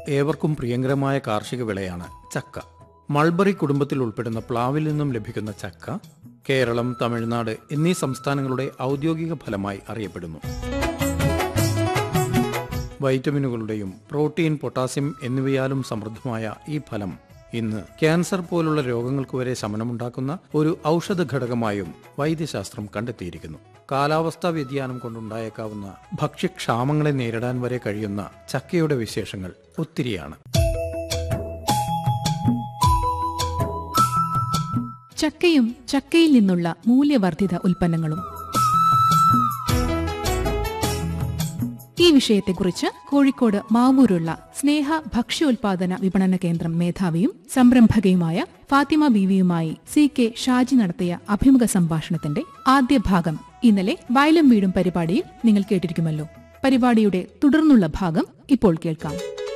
ഏവർക്കും പ്രിയങ്കരമായ കാർഷിക വിളയാണ് ചക്ക മൾബറി കുടുംബത്തിൽ ഉൾപ്പെടുന്ന പ്ലാവിൽ നിന്നും ലഭിക്കുന്ന ചക്ക കേരളം തമിഴ്നാട് എന്നീ സംസ്ഥാനങ്ങളുടെ ഔദ്യോഗിക ഫലമായി അറിയപ്പെടുന്നു വൈറ്റമിനുകളുടെയും പ്രോട്ടീൻ പൊട്ടാസ്യം എന്നിവയാലും സമൃദ്ധമായ ഈ ഫലം ഇന്ന് ക്യാൻസർ പോലുള്ള രോഗങ്ങൾക്ക് വരെ ശമനമുണ്ടാക്കുന്ന ഒരു ഔഷധ ഘടകമായും വൈദ്യശാസ്ത്രം കണ്ടെത്തിയിരിക്കുന്നു കാലാവസ്ഥാ വ്യതിയാനം കൊണ്ടുണ്ടായേക്കാവുന്ന ഭക്ഷ്യക്ഷാമങ്ങളെ നേരിടാൻ വരെ കഴിയുന്ന ചക്കയുടെ വിശേഷങ്ങൾ ഒത്തിരിയാണ് ചക്കയും ചക്കയിൽ നിന്നുള്ള മൂല്യവർദ്ധിത ഉൽപ്പന്നങ്ങളും ഈ വിഷയത്തെക്കുറിച്ച് കോഴിക്കോട് മാവൂരുള്ള സ്നേഹ ഭക്ഷ്യോൽപാദന വിപണന കേന്ദ്രം മേധാവിയും സംരംഭകയുമായ ഫാത്തിമ ബീവിയുമായി സി കെ ഷാജി നടത്തിയ അഭിമുഖ സംഭാഷണത്തിന്റെ ആദ്യ ഭാഗം ഇന്നലെ വയലും വീടും പരിപാടിയിൽ നിങ്ങൾ കേട്ടിരിക്കുമല്ലോ പരിപാടിയുടെ തുടർന്നുള്ള ഭാഗം ഇപ്പോൾ കേൾക്കാം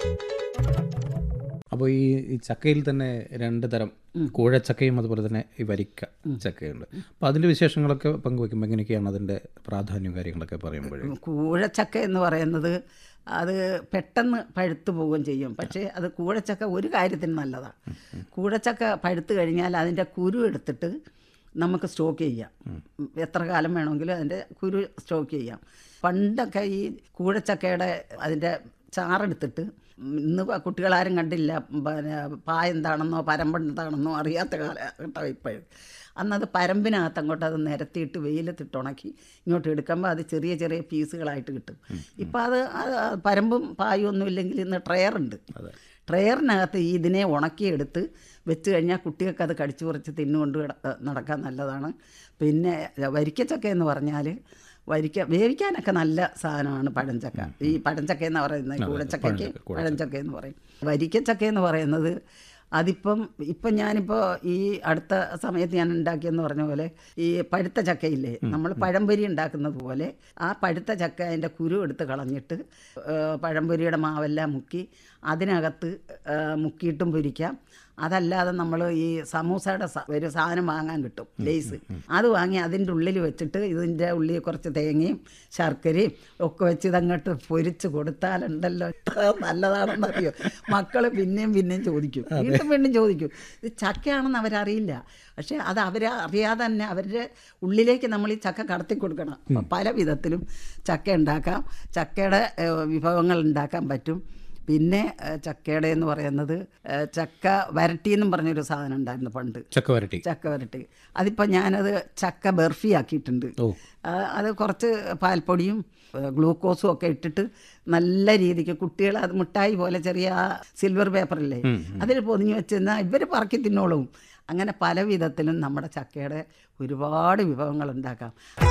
അപ്പോൾ ഈ ഈ ചക്കയിൽ തന്നെ രണ്ട് തരം കൂഴച്ചക്കയും അതുപോലെ തന്നെ ഈ വരിക്ക ചക്കയുണ്ട് അപ്പോൾ അതിൻ്റെ വിശേഷങ്ങളൊക്കെ പങ്കുവയ്ക്കുമ്പോൾ എങ്ങനെയൊക്കെയാണ് അതിൻ്റെ പ്രാധാന്യവും കാര്യങ്ങളൊക്കെ പറയുമ്പോൾ കൂഴച്ചക്ക എന്ന് പറയുന്നത് അത് പെട്ടെന്ന് പഴുത്തു പോവുകയും ചെയ്യും പക്ഷേ അത് കൂഴച്ചക്ക ഒരു കാര്യത്തിന് നല്ലതാണ് കൂഴച്ചക്ക പഴുത്ത് കഴിഞ്ഞാൽ അതിൻ്റെ കുരു എടുത്തിട്ട് നമുക്ക് സ്റ്റോക്ക് ചെയ്യാം എത്ര കാലം വേണമെങ്കിലും അതിൻ്റെ കുരു സ്റ്റോക്ക് ചെയ്യാം പണ്ടൊക്കെ ഈ കൂഴച്ചക്കയുടെ അതിൻ്റെ ചാറെടുത്തിട്ട് ഇന്ന് കുട്ടികളാരും കണ്ടില്ല പിന്നെ പായ എന്താണെന്നോ പരമ്പെന്താണെന്നോ അറിയാത്ത കാലഘട്ടം ഇപ്പോഴും അന്നത് പരമ്പിനകത്ത് അങ്ങോട്ട് അത് നിരത്തിയിട്ട് വെയിലത്തിട്ട് ഉണക്കി ഇങ്ങോട്ട് എടുക്കുമ്പോൾ അത് ചെറിയ ചെറിയ പീസുകളായിട്ട് കിട്ടും ഇപ്പം അത് അത് പരമ്പും പായും ഒന്നും ഇല്ലെങ്കിൽ ഇന്ന് ട്രെയറുണ്ട് ട്രെയറിനകത്ത് ഈ ഇതിനെ ഉണക്കിയെടുത്ത് വെച്ച് കഴിഞ്ഞാൽ കുട്ടികൾക്ക് അത് കടിച്ചു കുറച്ച് തിന്നുകൊണ്ട് കിട- നടക്കാൻ നല്ലതാണ് പിന്നെ വരിക്കച്ചക്ക എന്ന് പറഞ്ഞാൽ വരിക്ക വേവിക്കാനൊക്കെ നല്ല സാധനമാണ് പഴഞ്ചക്ക ഈ പഴഞ്ചക്ക എന്ന് പറയുന്നത് കൂടച്ചക്കയ്ക്ക് പഴഞ്ചക്ക എന്ന് പറയും വരിക്കച്ചക്ക എന്ന് പറയുന്നത് അതിപ്പം ഇപ്പം ഞാനിപ്പോൾ ഈ അടുത്ത സമയത്ത് ഞാൻ ഉണ്ടാക്കിയെന്ന് പറഞ്ഞ പോലെ ഈ പഴുത്ത ചക്കയില്ലേ നമ്മൾ പഴംപൊരി ഉണ്ടാക്കുന്നത് പോലെ ആ പഴുത്ത ചക്ക അതിൻ്റെ കുരു എടുത്ത് കളഞ്ഞിട്ട് ആ, പഴംപൊരിയുടെ മാവെല്ലാം മുക്കി അതിനകത്ത് ആ, മുക്കിയിട്ടും പൊരിക്കാം അതല്ലാതെ നമ്മൾ ഈ സമൂസയുടെ സ- ഒരു സാധനം വാങ്ങാൻ കിട്ടും ലേസ് അത് വാങ്ങി അതിൻ്റെ ഉള്ളിൽ വെച്ചിട്ട് ഇതിൻ്റെ ഉള്ളിൽ കുറച്ച് തേങ്ങയും ശർക്കരയും ഒക്കെ വെച്ച് ഇതങ്ങോട്ട് പൊരിച്ച് കൊടുത്താലുണ്ടല്ലോ എത്ര നല്ലതാണെന്നറിയോ മക്കൾ പിന്നെയും പിന്നെയും ചോദിക്കും വീണ്ടും വീണ്ടും ചോദിക്കും ഇത് ചക്കയാണെന്ന് അവരറിയില്ല പക്ഷേ അത് അവരെ അറിയാതെ തന്നെ അവരുടെ ഉള്ളിലേക്ക് നമ്മൾ ഈ ചക്ക കടത്തി കൊടുക്കണം അപ്പം പല വിധത്തിലും ചക്ക ഉണ്ടാക്കാം ചക്കയുടെ ഏഹ്, വിഭവങ്ങൾ ഉണ്ടാക്കാൻ പറ്റും പിന്നെ ഏഹ്, ചക്കയുടെ എന്ന് പറയുന്നത് ഏഹ്, ചക്ക വരട്ടി എന്നും പറഞ്ഞൊരു സാധനം ഉണ്ടായിരുന്നു പണ്ട് ചക്ക വരട്ടി ചക്ക വരട്ടി അതിപ്പോൾ ഞാനത് ചക്ക ബർഫി ആക്കിയിട്ടുണ്ട് ഓ. ആ, അത് കുറച്ച് പാൽപ്പൊടിയും ഏഹ്, ഗ്ലൂക്കോസും ഒക്കെ ഇട്ടിട്ട് നല്ല രീതിക്ക് കുട്ടികൾ അത് മിഠായി പോലെ ചെറിയ ആ സിൽവർ പേപ്പറില്ലേ അതിൽ പൊതിഞ്ഞ് വെച്ചിരുന്നാൽ ഇവർ പറക്കി തിന്നോളും അങ്ങനെ പല വിധത്തിലും നമ്മുടെ ചക്കയുടെ ഒരുപാട് വിഭവങ്ങൾ ഉണ്ടാക്കാം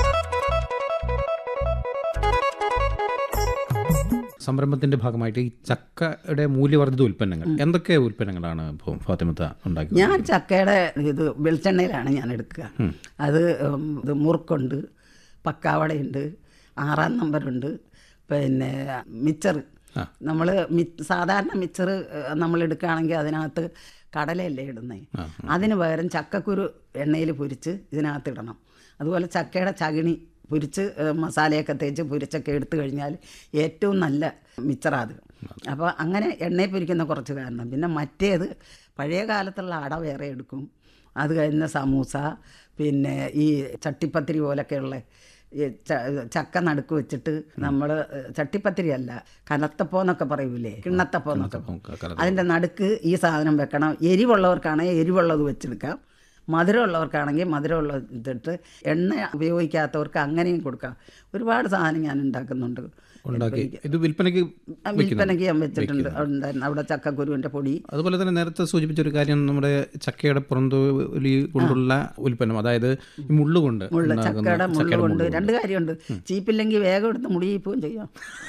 സംരംഭത്തിന്റെ ഭാഗമായിട്ട് ഈ ചക്കയുടെ മൂല്യവർദ്ധിത ഉൽപ്പന്നങ്ങൾ എന്തൊക്കെ ഉൽപ്പന്നങ്ങളാണ് ഇപ്പോൾ ഫാത്തിമത്ത ഉണ്ടാക്കി ഞാൻ ചക്കയുടെ ഇത് വെളിച്ചെണ്ണയിലാണ് ഞാൻ എടുക്കുക അത് ഉം, ഇത് മുറുക്കുണ്ട് പക്കാവടയുണ്ട് ആറാം നമ്പറുണ്ട് പിന്നെ മിച്ചർ നമ്മൾ സാധാരണ മിച്ചർ നമ്മൾ എടുക്കുകയാണെങ്കിൽ അതിനകത്ത് കടലയല്ലേ ഇടുന്നത് അതിന് പകരം ചക്കക്കുരു എണ്ണയിൽ പൊരിച്ച് ഇതിനകത്ത് ഇടണം അതുപോലെ ചക്കയുടെ ചകിണി പൊരിച്ച് ഏഹ്, മസാലയൊക്കെ തേച്ച് പൊരിച്ചൊക്കെ എടുത്തു കഴിഞ്ഞാൽ ഏറ്റവും നല്ല മിച്ചറാത് അപ്പോൾ അങ്ങനെ എണ്ണയിൽ പൊരിക്കുന്ന കുറച്ച് കാരണം പിന്നെ മറ്റേത് പഴയ കാലത്തുള്ള അട വേറെ എടുക്കും അത് കഴിഞ്ഞ സമൂസ പിന്നെ ഈ ചട്ടിപ്പത്തിരി പോലൊക്കെയുള്ള ഈ ച- ചക്ക നടുക്ക് വെച്ചിട്ട് നമ്മൾ ചട്ടിപ്പത്തിരി അല്ല കനത്തപ്പോ എന്നൊക്കെ പറയൂലേ കിണ്ണത്തപ്പോ എന്നൊക്കെ കനത്തപ്പം, അതിൻ്റെ നടുക്ക് ഈ സാധനം വെക്കണം എരിവുള്ളവർക്കാണെങ്കിൽ എരിവുള്ളത് വെച്ചെടുക്കാം മധുരമുള്ളവർക്കാണെങ്കിൽ മധുരമുള്ള ഇതിട്ട് എണ്ണ ഉപയോഗിക്കാത്തവർക്ക് അങ്ങനെയും കൊടുക്കാം ഒരുപാട് സാധനം ഞാൻ ഉണ്ടാക്കുന്നുണ്ട് ഉണ്ടാക്കി ഇത് വിൽപ്പനയ്ക്ക് ആ, വിൽപ്പനയ്ക്ക് ഞാൻ വെച്ചിട്ടുണ്ട് ഉണ്ടായിരുന്നു അവിടെ ചക്കക്കുരുവിൻ്റെ പൊടി അതുപോലെ തന്നെ നേരത്തെ സൂചിപ്പിച്ച ഒരു കാര്യം നമ്മുടെ ചക്കയുടെ പുറന്തൊലി കൊണ്ടുള്ള ഉൽപ്പന്നം അതായത് ഈ മുള്ളുകൊണ്ട് മുള്ള ഉണ്ടാകുന്ന ചക്കയുടെ മുള്ള ചക്കയുടെ കൊണ്ട് മുള്ളുകൊണ്ട്. രണ്ട് കാര്യമുണ്ട് ചീപ്പില്ലെങ്കിൽ വേഗം എടുത്ത് മുടി ചീപ്പും ചെയ്യാം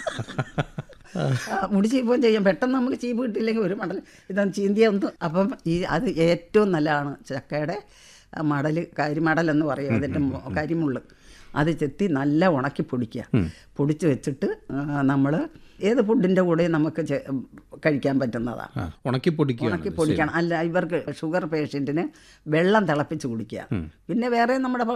ആ, മുടി ചീപ്പും ചെയ്യാം പെട്ടെന്ന് നമുക്ക് ചീപ്പ് കിട്ടിയില്ലെങ്കിൽ ഒരു മടൽ ഇതൊന്ന് ചീന്തിയ ഒന്ന് അപ്പം ഈ അത് ഏറ്റവും നല്ലതാണ് ചക്കയുടെ ആ മടൽ കരിമടൽ എന്ന് പറയും അതിൻ്റെ മു- കരിമുള്ള് അത് ചെത്തി നല്ല ഉണക്കി പൊടിക്കുക പൊടിച്ച് വെച്ചിട്ട് നമ്മൾ ഏത് ഫുഡിൻ്റെ കൂടെ നമുക്ക് ചെ- കഴിക്കാൻ പറ്റുന്നതാണ് ആ, ഉണക്കി പൊടിക്കുകയാണ് ഉണക്കി പൊടിക്കണം അല്ല ഇവർക്ക് ഷുഗർ പേഷ്യൻറ്റിന് വെള്ളം തിളപ്പിച്ച് കുടിക്കുക പിന്നെ വേറെ നമ്മുടെ